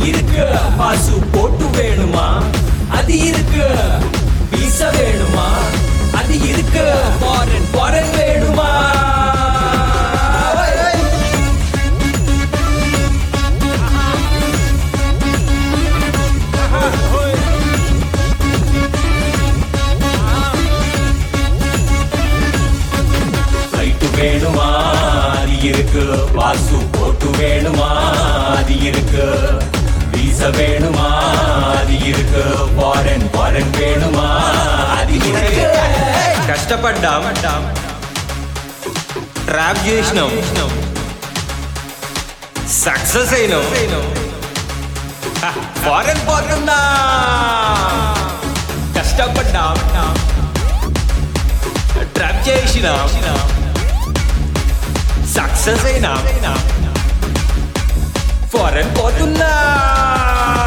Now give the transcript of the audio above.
இருக்கு பாசு போட்டு வேணுமா அது இருக்கு வீச வேணுமா அது இருக்கு ஃபாரன் ஃபாரன் வேணுமா லைட்டு வேணுமா அது இருக்கு பாசு போட்டு வேணுமா அது இருக்கு வீச வேணுமா அது இருக்கு ஃபாரன் ஃபாரன் வேணுமா அது இருக்கு కష్టపడ్డాం ట్రాప్ చేసినాం సక్సెస్ అయినాం ఫారెన్ పోతుందా కష్టపడ్డాం ట్రాప్ చేసినాం సక్సెస్ అయినాం ఫారెన్ పోతున్నా